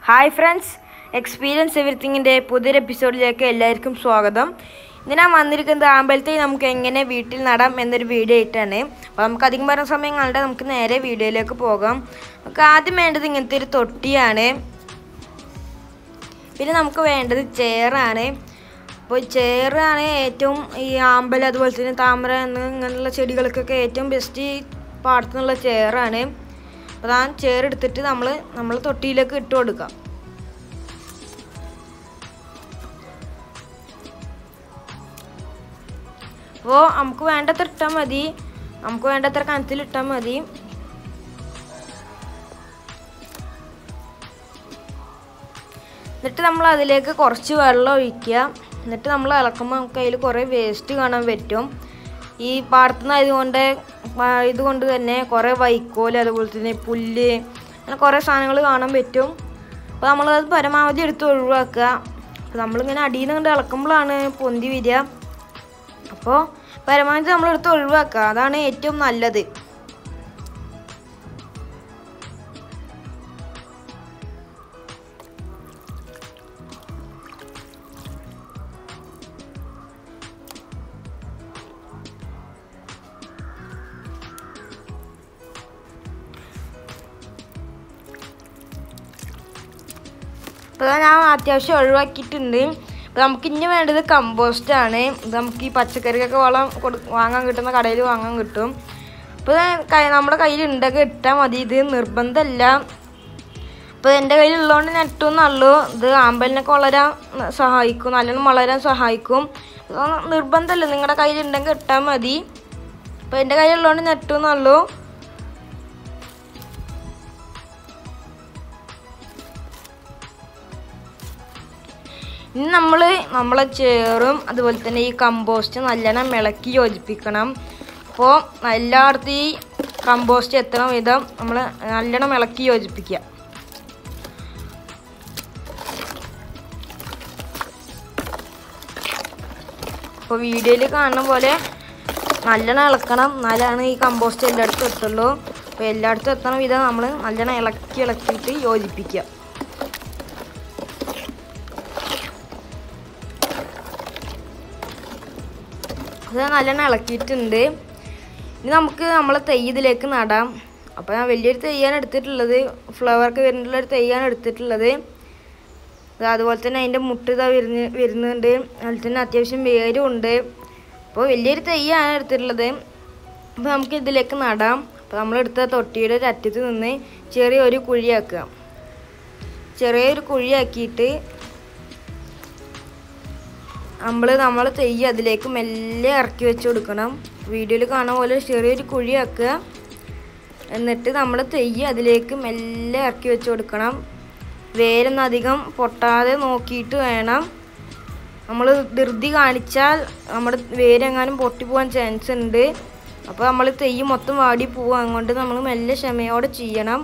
hi friends experience എവറിത്തിങ്ങിൻ്റെ പുതിയൊരു എപ്പിസോഡിലേക്ക് എല്ലാവർക്കും സ്വാഗതം ഇന്ന് ഞാൻ വന്നിരിക്കുന്നത് ആമ്പലത്തെ നമുക്ക് എങ്ങനെ വീട്ടിൽ നടാം എന്നൊരു വീഡിയോ ആയിട്ടാണ് അപ്പോൾ നമുക്ക് അധികം പറഞ്ഞ സമയം കണ്ട് നമുക്ക് നേരെ വീഡിയോയിലേക്ക് പോകാം നമുക്ക് ആദ്യം വേണ്ടത് ഇങ്ങനത്തെ ഒരു തൊട്ടിയാണ് പിന്നെ നമുക്ക് വേണ്ടത് ചെയറാണ് അപ്പോൾ ചെയറാണ് ഏറ്റവും ഈ ആമ്പൽ അതുപോലെ തന്നെ താമര എന്ന് ഇങ്ങനെയുള്ള ചെടികൾക്കൊക്കെ ഏറ്റവും ബെസ്റ്റ് പാടത്തുനിന്നുള്ള ചെയറാണ് അപ്പോൾ ആ ചെയർ എടുത്തിട്ട് നമ്മൾ നമ്മൾ തൊട്ടിയിലേക്ക് ഇട്ട് കൊടുക്കാം അപ്പോൾ നമുക്ക് വേണ്ടത്ര ഇട്ടാൽ മതി നമുക്ക് വേണ്ടത്ര കനത്തിൽ ഇട്ടാൽ മതി എന്നിട്ട് നമ്മൾ അതിലേക്ക് കുറച്ച് വെള്ളം ഒഴിക്കുക എന്നിട്ട് നമ്മൾ ഇളക്കുമ്പോൾ നമുക്ക് അതിൽ കുറേ വേസ്റ്റ് കാണാൻ പറ്റും ഈ പാടത്തുനിന്ന് ആയതുകൊണ്ട് ഇതുകൊണ്ട് തന്നെ കുറേ വൈക്കോല് അതുപോലെ തന്നെ പുല്ല് അങ്ങനെ കുറേ സാധനങ്ങൾ കാണാൻ പറ്റും അപ്പോൾ നമ്മളത് പരമാവധി എടുത്ത് ഒഴിവാക്കുക അപ്പോൾ നമ്മളിങ്ങനെ അടിയിൽ നിന്ന് കണ്ട് ഇളക്കുമ്പോഴാണ് പൊന്തി വരിക അപ്പോൾ പരമാവധി നമ്മളെടുത്ത് ഒഴിവാക്കുക അതാണ് ഏറ്റവും നല്ലത് അപ്പോൾ ഞാൻ അത്യാവശ്യം ഒഴിവാക്കിയിട്ടുണ്ട് അപ്പോൾ നമുക്ക് ഇനി വേണ്ടത് കമ്പോസ്റ്റ് ആണ് ഇത് നമുക്ക് ഈ പച്ചക്കറിക്കൊക്കെ വളം കൊടു വാങ്ങാൻ കിട്ടുന്ന കടയിൽ വാങ്ങാൻ കിട്ടും അപ്പോൾ നമ്മുടെ കയ്യിൽ ഉണ്ടെങ്കിൽ ഇട്ടാൽ മതി ഇത് നിർബന്ധമല്ല അപ്പോൾ എൻ്റെ കയ്യിലുള്ളതുകൊണ്ട് ഞാൻ ഇട്ടുന്നുള്ളൂ ഇത് ആമ്പലിനൊക്കെ വളരാൻ സഹായിക്കും നല്ലോണം വളരാൻ സഹായിക്കും നിർബന്ധമല്ല നിങ്ങളുടെ കയ്യിലുണ്ടെങ്കിൽ ഇട്ടാൽ മതി അപ്പോൾ എൻ്റെ കയ്യിലുള്ളതുകൊണ്ട് ഞാൻ ഇട്ടുന്നുള്ളൂ ഇനി നമ്മൾ നമ്മളെ ചേറും അതുപോലെ തന്നെ ഈ കമ്പോസ്റ്റ് നല്ലോണം ഇളക്കി യോജിപ്പിക്കണം അപ്പോൾ എല്ലായിടത്തും ഈ കമ്പോസ്റ്റ് എത്തണ വിധം നമ്മൾ നല്ലോണം ഇളക്കി യോജിപ്പിക്കുക അപ്പോൾ വീഡിയോയിൽ കാണുന്ന പോലെ നല്ലോണം ഇളക്കണം എന്നാലാണ് ഈ കമ്പോസ്റ്റ് എല്ലായിടത്തും എത്തുള്ളൂ അപ്പോൾ എല്ലായിടത്തും എത്തണ വിധം നമ്മൾ നല്ലോണം ഇളക്കി ഇളക്കിയിട്ട് യോജിപ്പിക്കുക അത് നല്ലോണം ഇളക്കിയിട്ടുണ്ട് ഇനി നമുക്ക് നമ്മളെ തൈ ഇതിലേക്ക് നടാം അപ്പോൾ ഞാൻ വലിയൊരു തെയ്യാണ് എടുത്തിട്ടുള്ളത് ഫ്ലവർക്ക് വരുന്നുള്ള ഒരു തെയ്യാണ് എടുത്തിട്ടുള്ളത് അതുപോലെ തന്നെ അതിൻ്റെ മുട്ട് ഇതാ വരുന്ന വരുന്നുണ്ട് അതുപോലെ തന്നെ അത്യാവശ്യം വേരും ഉണ്ട് അപ്പോൾ വലിയൊരു തെയ്യാണ് എടുത്തിട്ടുള്ളത് അപ്പോൾ നമുക്ക് ഇതിലേക്ക് നടാം അപ്പോൾ നമ്മളെടുത്ത തൊട്ടിയുടെ ഒരു അറ്റത്ത് നിന്ന് ചെറിയൊരു കുഴിയാക്കുക ചെറിയൊരു കുഴിയാക്കിയിട്ട് നമ്മൾ നമ്മൾ തെയ്യ് അതിലേക്ക് മെല്ലെ ഇറക്കി വെച്ച് കൊടുക്കണം വീഡിയോയിൽ കാണുന്ന പോലെ ചെറിയൊരു കുഴിയാക്കുക എന്നിട്ട് നമ്മൾ തെയ്യ് അതിലേക്ക് മെല്ലെ ഇറക്കി വെച്ച് കൊടുക്കണം വേരൊന്നും അധികം പൊട്ടാതെ നോക്കിയിട്ട് വേണം നമ്മൾ ധൃതി കാണിച്ചാൽ നമ്മുടെ വേരെങ്ങാനും പൊട്ടിപ്പോകാൻ ചാൻസ് ഉണ്ട് അപ്പോൾ നമ്മൾ തെയ്യ് മൊത്തം വാടി പോവുക അതുകൊണ്ട് നമ്മൾ മെല്ലെ ക്ഷമയോടെ ചെയ്യണം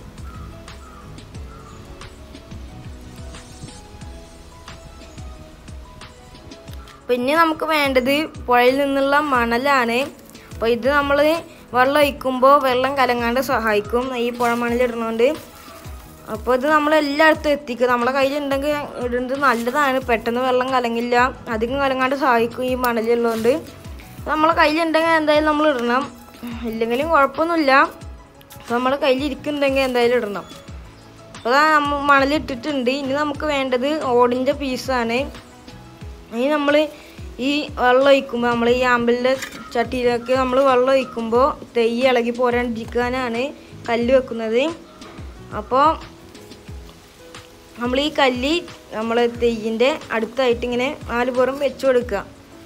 പിന്നെ നമുക്ക് വേണ്ടത് പുഴയിൽ നിന്നുള്ള മണലാണ് അപ്പോൾ ഇത് നമ്മൾ വെള്ളം ഒഴിക്കുമ്പോൾ വെള്ളം കലങ്ങാണ്ട് സഹായിക്കും ഈ പുഴ മണലിടുന്നതുകൊണ്ട് അപ്പോൾ ഇത് നമ്മൾ എല്ലായിടത്തും എത്തിക്കുക നമ്മളെ കയ്യിലുണ്ടെങ്കിൽ ഇടുന്നത് നല്ലതാണ് പെട്ടെന്ന് വെള്ളം കലങ്ങില്ല അധികം കലങ്ങാണ്ട് സഹായിക്കും ഈ മണലുള്ളതുകൊണ്ട് നമ്മളെ കയ്യിലുണ്ടെങ്കിൽ എന്തായാലും നമ്മൾ ഇടണം ഇല്ലെങ്കിലും കുഴപ്പമൊന്നുമില്ല അപ്പോൾ നമ്മളെ കയ്യിലിരിക്കുന്നുണ്ടെങ്കിൽ എന്തായാലും ഇടണം അപ്പോൾ നമ്മൾ മണലിട്ടിട്ടുണ്ട് ഇനി നമുക്ക് വേണ്ടത് ഓടിൻ്റെ പീസാണ് ഇനി നമ്മൾ ഈ വെള്ളം ഒഴിക്കുമ്പോൾ നമ്മൾ ഈ ആമ്പലിൻ്റെ ചട്ടിയിലേക്ക് നമ്മൾ വെള്ളം ഒഴിക്കുമ്പോൾ തെയ്യ് ഇളകി പോരാണ്ടിരിക്കാനാണ് കല്ല് വെക്കുന്നത് അപ്പോൾ നമ്മൾ ഈ കല്ല് നമ്മൾ തെയ്യിൻ്റെ അടുത്തായിട്ട് ഇങ്ങനെ നാല് പുറം വെച്ച് കൊടുക്കുക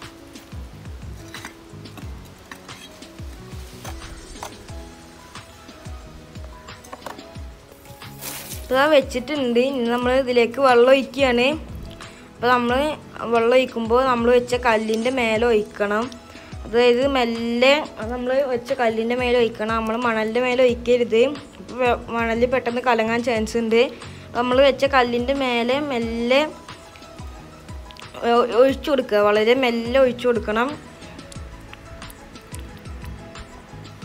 ഇതാ വെച്ചിട്ടുണ്ട് ഇനി നമ്മൾ ഇതിലേക്ക് വെള്ളം ഒഴിക്കുകയാണ് അപ്പോൾ നമ്മൾ വെള്ളം ഒഴിക്കുമ്പോൾ നമ്മൾ വെച്ച കല്ലിൻ്റെ മേലെ ഒഴിക്കണം അതായത് മെല്ലെ നമ്മൾ വെച്ച കല്ലിൻ്റെ മേലെ ഒഴിക്കണം നമ്മൾ മണലിൻ്റെ മേലെ ഒഴിക്കരുത് മണൽ പെട്ടെന്ന് കലങ്ങാൻ ചാൻസ് ഉണ്ട് നമ്മൾ വെച്ച കല്ലിൻ്റെ മേലെ മെല്ലെ ഒഴിച്ചു കൊടുക്കുക വളരെ മെല്ലെ ഒഴിച്ചു കൊടുക്കണം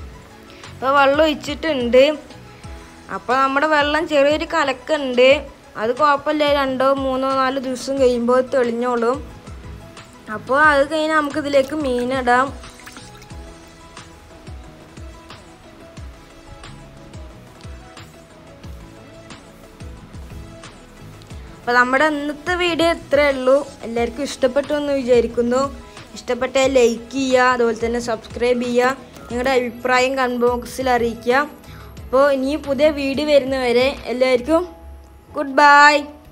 അപ്പോൾ വെള്ളം ഒഴിച്ചിട്ടുണ്ട് അപ്പോൾ നമ്മുടെ വെള്ളം ചെറിയൊരു കലക്കുണ്ട് അത് കുഴപ്പമില്ല രണ്ടോ മൂന്നോ നാലോ ദിവസം കഴിയുമ്പോൾ തെളിഞ്ഞോളും അപ്പോൾ അത് കഴിഞ്ഞ് നമുക്ക് ഇതിലേക്ക് മീനിടാം അപ്പോൾ നമ്മുടെ ഇന്നത്തെ വീഡിയോ ഇത്രയേ ഉള്ളൂ എല്ലാവർക്കും ഇഷ്ടപ്പെട്ടു എന്ന് വിചാരിക്കുന്നു ഇഷ്ടപ്പെട്ടാൽ ലൈക്ക് ചെയ്യുക അതുപോലെ തന്നെ സബ്സ്ക്രൈബ് ചെയ്യുക നിങ്ങളുടെ അഭിപ്രായം കമൻറ്റ് ബോക്സിൽ അറിയിക്കുക അപ്പോൾ ഇനി പുതിയ വീഡിയോ വരുന്നവരെ എല്ലാവർക്കും ഗുഡ് ബൈ